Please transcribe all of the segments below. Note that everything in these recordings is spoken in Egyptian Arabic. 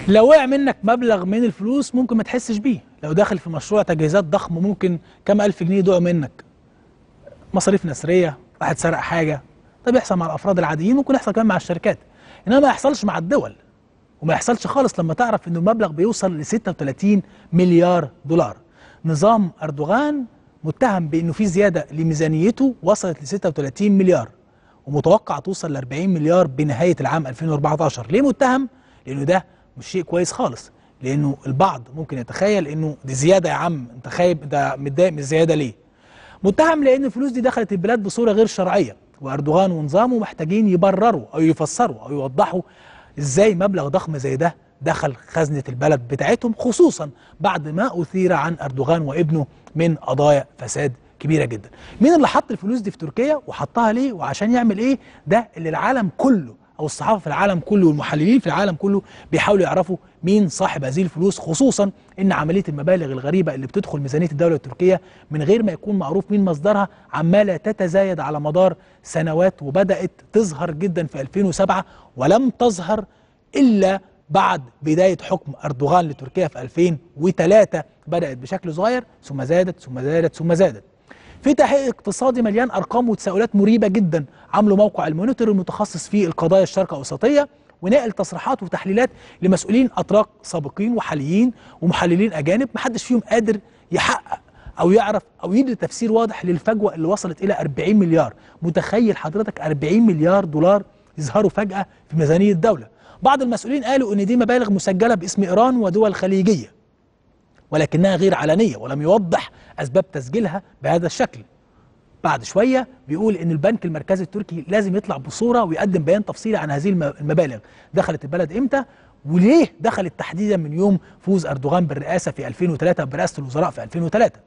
لو وقع منك مبلغ من الفلوس ممكن ما تحسش بيه لو داخل في مشروع تجهيزات ضخم ممكن كام ألف جنيه يضيعوا منك مصاريف نسرية واحد سرق حاجة ده بيحصل مع الأفراد العاديين ممكن يحصل كمان مع الشركات إنما ما يحصلش مع الدول وما يحصلش خالص لما تعرف إنه المبلغ بيوصل ل 36 مليار دولار نظام أردوغان متهم بإنه في زيادة لميزانيته وصلت ل 36 مليار ومتوقع توصل ل 40 مليار بنهاية العام 2014 ليه متهم؟ لأنه ده مش شيء كويس خالص لأنه البعض ممكن يتخيل إنه دي زيادة يا عم أنت خايب ده متضايق من الزيادة ليه؟ متهم لأن الفلوس دي دخلت البلاد بصورة غير شرعية وأردوغان ونظامه محتاجين يبرروا أو يفسروا أو يوضحوا إزاي مبلغ ضخم زي ده دخل خزنة البلد بتاعتهم خصوصا بعد ما أثير عن أردوغان وابنه من قضايا فساد كبيرة جدا مين اللي حط الفلوس دي في تركيا وحطها ليه وعشان يعمل ايه ده اللي العالم كله او الصحافه في العالم كله والمحللين في العالم كله بيحاولوا يعرفوا مين صاحب هذه الفلوس خصوصا ان عمليه المبالغ الغريبه اللي بتدخل ميزانيه الدوله التركيه من غير ما يكون معروف مين مصدرها عماله تتزايد على مدار سنوات وبدات تظهر جدا في 2007 ولم تظهر الا بعد بدايه حكم اردوغان لتركيا في 2003 بدات بشكل صغير ثم زادت ثم زادت ثم زادت في تحقيق اقتصادي مليان ارقام وتساؤلات مريبه جدا عامله موقع المونيتور المتخصص في القضايا الشرق اوسطيه ونقل تصريحات وتحليلات لمسؤولين اتراك سابقين وحاليين ومحللين اجانب محدش فيهم قادر يحقق او يعرف او يدي تفسير واضح للفجوه اللي وصلت الى 40 مليار متخيل حضرتك 40 مليار دولار يظهروا فجاه في ميزانيه الدوله بعض المسؤولين قالوا ان دي مبالغ مسجله باسم ايران ودول خليجيه ولكنها غير علنيه ولم يوضح اسباب تسجيلها بهذا الشكل بعد شويه بيقول ان البنك المركزي التركي لازم يطلع بصوره ويقدم بيان تفصيلي عن هذه الم- المبالغ دخلت البلد امتى وليه دخلت تحديدا من يوم فوز اردوغان بالرئاسه في 2003 برئاسه الوزراء في 2003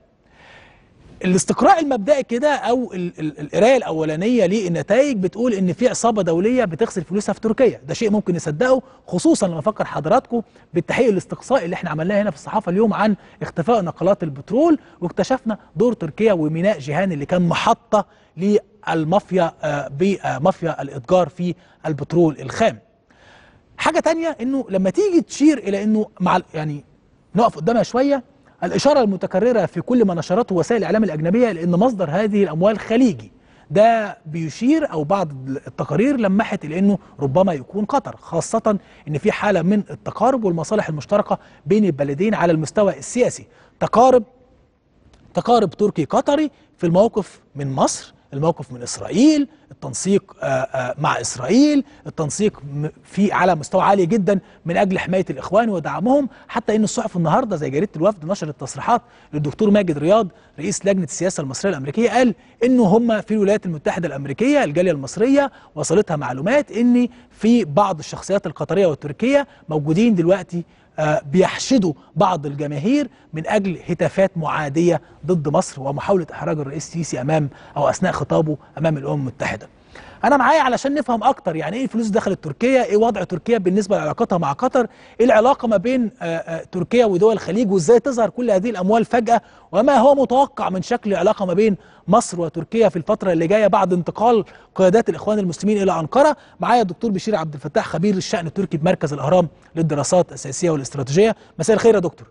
الاستقراء المبدئي كده او ال- ال- القرايه الاولانيه للنتائج بتقول ان في عصابه دوليه بتغسل فلوسها في تركيا ده شيء ممكن نصدقه خصوصا لما افكر حضراتكم بالتحقيق الاستقصائي اللي احنا عملناه هنا في الصحافه اليوم عن اختفاء نقلات البترول واكتشفنا دور تركيا وميناء جيهان اللي كان محطه للمافيا آه، بمافيا الاتجار في البترول الخام حاجة تانية انه لما تيجي تشير الى انه مع ال- يعني نقف قدامها شوية الاشارة المتكررة في كل ما نشرته وسائل الاعلام الاجنبية لان مصدر هذه الاموال خليجي ده بيشير او بعض التقارير لمحت الى انه ربما يكون قطر خاصة ان في حالة من التقارب والمصالح المشتركة بين البلدين على المستوى السياسي تقارب تقارب تركي قطري في الموقف من مصر الموقف من اسرائيل التنسيق آه، آه، مع اسرائيل التنسيق م- في على مستوى عالي جدا من اجل حمايه الاخوان ودعمهم حتى ان الصحف النهارده زي جريده الوفد نشرت تصريحات للدكتور ماجد رياض رئيس لجنه السياسه المصريه الامريكيه قال انه هم في الولايات المتحده الامريكيه الجاليه المصريه وصلتها معلومات ان في بعض الشخصيات القطريه والتركيه موجودين دلوقتي آه، بيحشدوا بعض الجماهير من اجل هتافات معاديه ضد مصر ومحاوله احراج الرئيس السيسي امام او اثناء خطابه امام الامم المتحده. انا معايا علشان نفهم اكتر يعني ايه الفلوس دخلت تركيا ايه وضع تركيا بالنسبه لعلاقتها مع قطر ايه العلاقه ما بين آه، آه، تركيا ودول الخليج وازاي تظهر كل هذه الاموال فجاه وما هو متوقع من شكل العلاقه ما بين مصر وتركيا في الفتره اللي جايه بعد انتقال قيادات الاخوان المسلمين الى انقره معايا الدكتور بشير عبد الفتاح خبير الشان التركي بمركز الاهرام للدراسات السياسيه والاستراتيجيه مساء الخير يا دكتور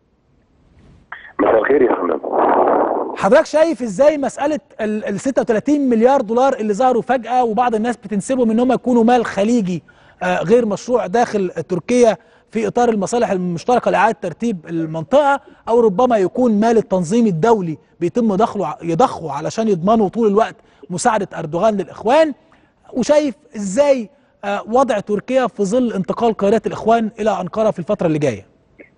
مساء الخير يا فندم حضرتك شايف ازاي مساله ال ال 36 مليار دولار اللي ظهروا فجاه وبعض الناس بتنسبهم ان هم يكونوا مال خليجي آه، غير مشروع داخل تركيا في اطار المصالح المشتركه لاعاده ترتيب المنطقه او ربما يكون مال التنظيم الدولي بيتم ضخه يضخه علشان يضمنوا طول الوقت مساعده اردوغان للاخوان وشايف ازاي آه، وضع تركيا في ظل انتقال قيادات الاخوان الى انقره في الفتره اللي جايه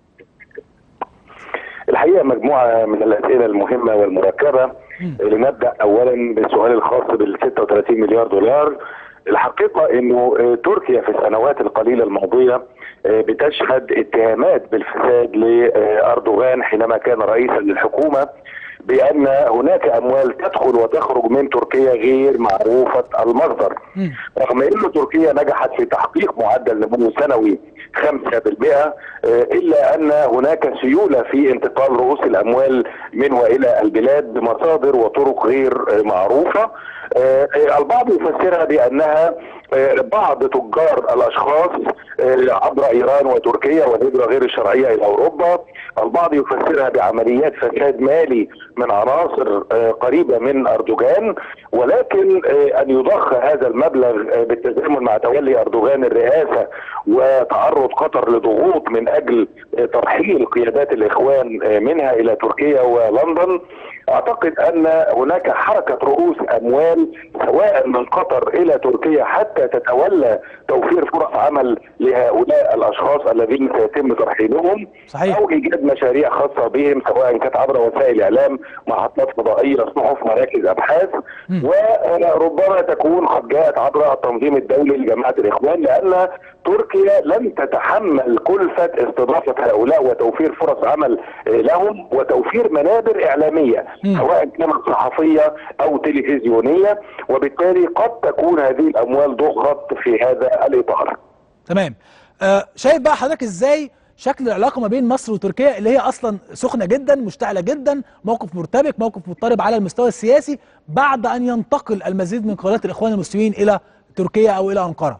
الحقيقه مجموعه من الاسئله المهمه والمركبه لنبدا اولا بالسؤال الخاص بال 36 مليار دولار الحقيقه انه آه، تركيا في السنوات القليله الماضيه آه، بتشهد اتهامات بالفساد لاردوغان حينما كان رئيسا للحكومه بان هناك اموال تدخل وتخرج من تركيا غير معروفه المصدر مم. رغم ان تركيا نجحت في تحقيق معدل نمو سنوي 5% آه، الا ان هناك سيوله في انتقال رؤوس الاموال من والى البلاد بمصادر وطرق غير آه، معروفه آه، آه، البعض يفسرها بانها آه، بعض تجار الاشخاص آه، عبر ايران وتركيا والهجره غير الشرعيه الى اوروبا البعض يفسرها بعمليات فساد مالي من عناصر آه، قريبه من اردوغان ولكن آه، ان يضخ هذا المبلغ آه، بالتزامن مع تولي اردوغان الرئاسه وتعرض قطر لضغوط من اجل آه، ترحيل قيادات الاخوان آه، منها الى تركيا ولندن اعتقد ان هناك حركه رؤوس اموال سواء من قطر الى تركيا حتى تتولى توفير فرص عمل لهؤلاء الاشخاص الذين سيتم ترحيلهم صحيح. او ايجاد مشاريع خاصه بهم سواء كانت عبر وسائل الاعلام محطات فضائيه صحف مراكز ابحاث وربما تكون قد جاءت عبر التنظيم الدولي لجماعه الاخوان لان تركيا لن تتحمل كلفه استضافه هؤلاء وتوفير فرص عمل آه، لهم وتوفير منابر اعلاميه مم. سواء كانت صحفيه او تلفزيونيه وبالتالي قد تكون هذه الاموال ضخت في هذا الاطار. تمام آه شايف بقى حضرتك ازاي شكل العلاقه ما بين مصر وتركيا اللي هي اصلا سخنه جدا مشتعله جدا موقف مرتبك موقف مضطرب على المستوى السياسي بعد ان ينتقل المزيد من قيادات الاخوان المسلمين الى تركيا او الى انقره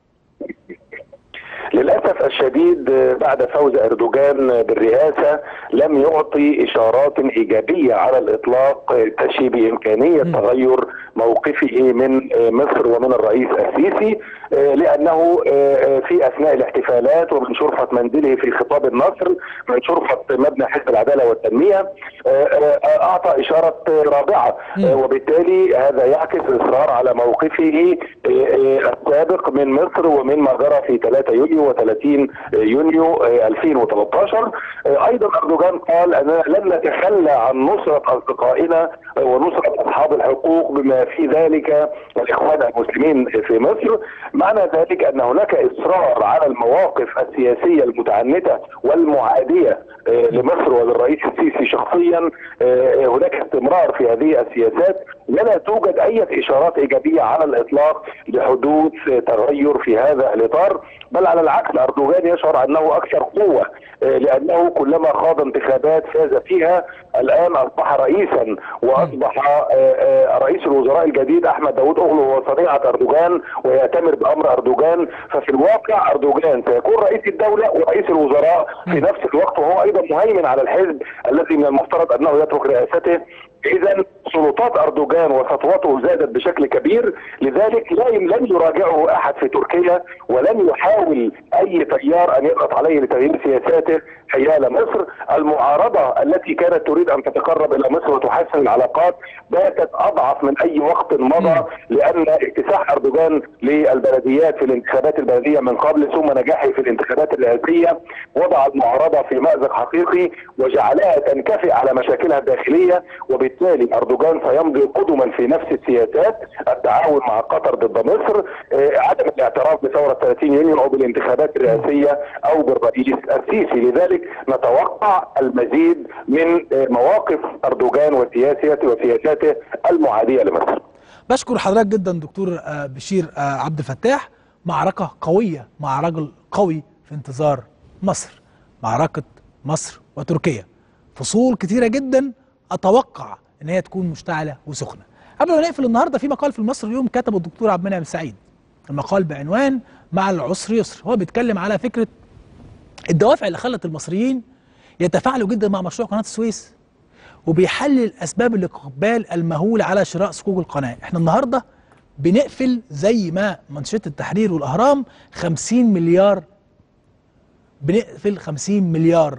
للاسف الشديد آه، بعد فوز اردوغان بالرئاسه لم يعطي اشارات ايجابيه على الاطلاق آه، تشي بامكانيه تغير موقفه من آه، مصر ومن الرئيس السيسي آه، لانه آه، آه، في اثناء الاحتفالات ومن شرفه منزله في خطاب النصر من شرفه مبنى حزب العداله والتنميه آه، آه، اعطى اشاره آه، رابعه آه، وبالتالي هذا يعكس اصرار على موقفه آه، آه، السابق من مصر ومن ما جرى في 3 يوليو و30 يونيو آه، 2013 آه، ايضا اردوغان قال اننا لن نتخلى عن نصره اصدقائنا آه، ونصره اصحاب الحقوق بما في ذلك الاخوان المسلمين في مصر معنى ذلك ان هناك اصرار على المواقف السياسيه المتعنته والمعاديه آه، لمصر وللرئيس السيسي شخصيا آه، هناك استمرار في هذه السياسات ولا توجد اي اشارات ايجابيه على الاطلاق لحدوث تغير في هذا الاطار بل على العكس اردوغان يشعر انه اكثر قوه آه، لانه كلما خاض انتخابات فاز فيها الان اصبح رئيسا واصبح آه، آه، رئيس الوزراء الجديد احمد داوود اوغلو هو صنيعه اردوغان ويأتمر بامر اردوغان ففي الواقع اردوغان سيكون رئيس الدوله ورئيس الوزراء في نفس الوقت وهو ايضا مهيمن على الحزب الذي من المفترض انه يترك رئاسته اذا سلطات اردوغان وسطوته زادت بشكل كبير لذلك لا يم- لن يراجعه احد في تركيا ولن يحاول اي تيار ان يضغط عليه لتغيير سياساته حيال مصر المعارضه التي كانت تريد ان تتقرب الى مصر وتحسن العلاقات باتت اضعف من اي وقت مضى لان اكتساح اردوغان للبلديات في الانتخابات البلديه من قبل ثم نجاحه في الانتخابات الرئاسيه وضع المعارضه في مازق حقيقي وجعلها تنكفئ على مشاكلها الداخليه وبالتالي اردوغان سيمضي قدما في نفس السياسات التعاون مع قطر ضد مصر آه، عدم الاعتراف بثوره 30 يونيو او بالانتخابات الرئاسيه او بالرئيس السيسي لذلك نتوقع المزيد من آه، مواقف اردوغان وسياسته وسياساته المعاديه لمصر بشكر حضرتك جدا دكتور آه، بشير آه، عبد الفتاح معركة قوية مع رجل قوي في انتظار مصر معركة مصر وتركيا فصول كتيرة جدا أتوقع إن هي تكون مشتعلة وسخنة قبل ما نقفل النهاردة في مقال في المصري اليوم كتبه الدكتور عبد المنعم سعيد المقال بعنوان مع العسر يسر هو بيتكلم على فكرة الدوافع اللي خلت المصريين يتفاعلوا جدا مع مشروع قناة السويس وبيحلل اسباب الاقبال المهول على شراء صكوك القناه احنا النهارده بنقفل زي ما منشطه التحرير والاهرام 50 مليار بنقفل 50 مليار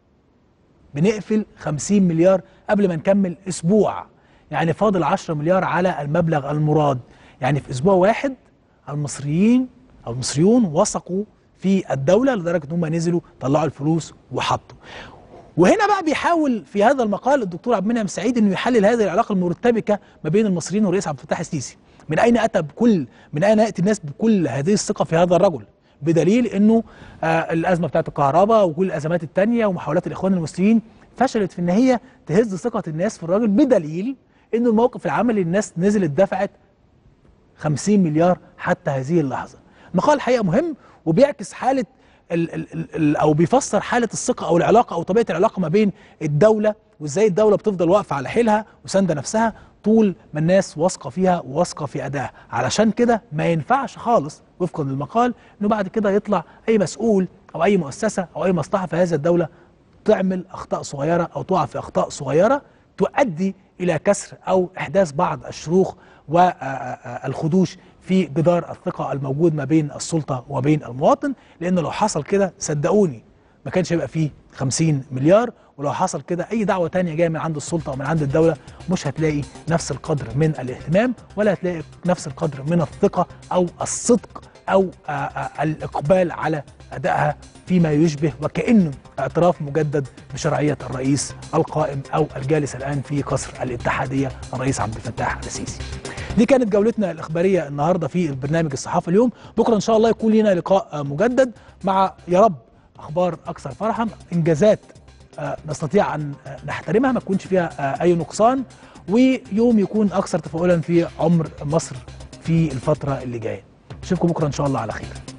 بنقفل 50 مليار قبل ما نكمل اسبوع يعني فاضل 10 مليار على المبلغ المراد يعني في اسبوع واحد المصريين او المصريون وثقوا في الدوله لدرجه ان هم نزلوا طلعوا الفلوس وحطوا وهنا بقى بيحاول في هذا المقال الدكتور عبد المنعم سعيد انه يحلل هذه العلاقه المرتبكه ما بين المصريين والرئيس عبد الفتاح السيسي من اين اتى بكل من اين ياتي الناس بكل هذه الثقه في هذا الرجل بدليل انه آه الازمه بتاعت الكهرباء وكل الازمات التانية ومحاولات الاخوان المسلمين فشلت في ان هي تهز ثقه الناس في الراجل بدليل ان الموقف العملي الناس نزلت دفعت 50 مليار حتى هذه اللحظه. المقال الحقيقه مهم وبيعكس حاله ال ال ال ال او بيفسر حاله الثقه او العلاقه او طبيعه العلاقه ما بين الدوله وازاي الدوله بتفضل واقفه على حيلها وسانده نفسها طول ما الناس واثقه فيها وواثقه في ادائها علشان كده ما ينفعش خالص وفقا للمقال انه بعد كده يطلع اي مسؤول او اي مؤسسه او اي مصلحه في هذا الدوله تعمل اخطاء صغيره او تقع في اخطاء صغيره تؤدي الى كسر او احداث بعض الشروخ والخدوش في جدار الثقه الموجود ما بين السلطه وبين المواطن لانه لو حصل كده صدقوني ما كانش هيبقى فيه 50 مليار ولو حصل كده اي دعوه تانية جايه من عند السلطه او من عند الدوله مش هتلاقي نفس القدر من الاهتمام ولا هتلاقي نفس القدر من الثقه او الصدق او آآ آآ الاقبال على ادائها فيما يشبه وكانه اعتراف مجدد بشرعيه الرئيس القائم او الجالس الان في قصر الاتحاديه الرئيس عبد الفتاح السيسي. دي كانت جولتنا الاخباريه النهارده في البرنامج الصحافي اليوم، بكره ان شاء الله يكون لنا لقاء مجدد مع يا رب اخبار اكثر فرحا، انجازات نستطيع ان نحترمها ما يكونش فيها اي نقصان ويوم يكون اكثر تفاؤلا في عمر مصر في الفتره اللي جايه. اشوفكم بكره ان شاء الله على خير.